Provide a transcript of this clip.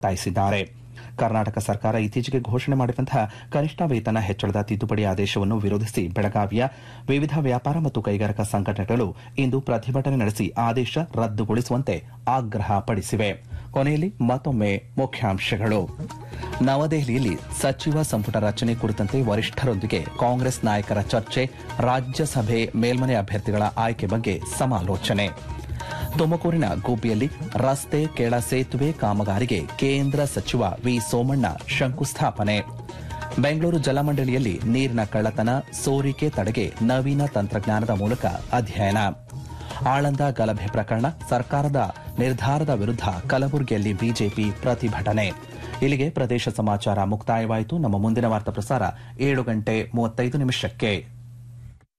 ಒತ್ತಾಯಿಸಿದ್ದಾರೆ ಕರ್ನಾಟಕ ಸರ್ಕಾರ ಇತ್ತೀಚೆಗೆ ಘೋಷಣೆ ಮಾಡಿರುವಂತಹ ಕನಿಷ್ಠ ವೇತನ ಹೆಚ್ಚಳದ ತಿದ್ದುಪಡಿ ಆದೇಶವನ್ನು ವಿರೋಧಿಸಿ ಬೆಳಗಾವಿಯ ವಿವಿಧ ವ್ಯಾಪಾರ ಮತ್ತು ಕೈಗಾರಿಕಾ ಸಂಘಟನೆಗಳು ಇಂದು ಪ್ರತಿಭಟನೆ ನಡೆಸಿ ಆದೇಶ ರದ್ದುಗೊಳಿಸುವಂತೆ ಆಗ್ರಹಪಡಿಸಿವೆ ಕೊನೆಯಲ್ಲಿ ಮತ್ತೊಮ್ಮೆ ಮುಖ್ಯಾಂಶಗಳು ನವದೆಹಲಿಯಲ್ಲಿ ಸಚಿವ ಸಂಪುಟ ರಚನೆ ಕುರಿತಂತೆ ವರಿಷ್ಠರೊಂದಿಗೆ ಕಾಂಗ್ರೆಸ್ ನಾಯಕರ ಚರ್ಚೆ ರಾಜ್ಯಸಭೆ ಮೇಲ್ಮನೆ ಅಭ್ಯರ್ಥಿಗಳ ಆಯ್ಕೆ ಬಗ್ಗೆ ಸಮಾಲೋಚನೆ ತುಮಕೂರಿನ ಗುಬ್ಬಿಯಲ್ಲಿ ರಸ್ತೆ ಕೆಳ ಸೇತುವೆ ಕಾಮಗಾರಿಗೆ ಕೇಂದ್ರ ಸಚಿವ ವಿ ಸೋಮಣ್ಣ ಶಂಕುಸ್ಥಾಪನೆ ಬೆಂಗಳೂರು ಜಲಮಂಡಳಿಯಲ್ಲಿ ನೀರಿನ ಕಳ್ಳತನ ಸೋರಿಕೆ ತಡೆಗೆ ನವೀನ ತಂತ್ರಜ್ಞಾನದ ಮೂಲಕ ಅಧ್ಯಯನ ಆಳಂದ ಗಲಭೆ ಪ್ರಕರಣ ಸರ್ಕಾರದ ನಿರ್ಧಾರದ ವಿರುದ್ಧ ಕಲಬುರಗಿಯಲ್ಲಿ ಬಿಜೆಪಿ ಪ್ರತಿಭಟನೆ ಇಲ್ಲಿಗೆ ಪ್ರದೇಶ ಸಮಾಚಾರ ಮುಕ್ತಾಯವಾಯಿತು ನಮ್ಮ ಮುಂದಿನ ವಾರ್ತಾ ಪ್ರಸಾರ ಏಳು ಗಂಟೆ ಮೂವತ್ತೈದು ನಿಮಿಷಕ್ಕೆ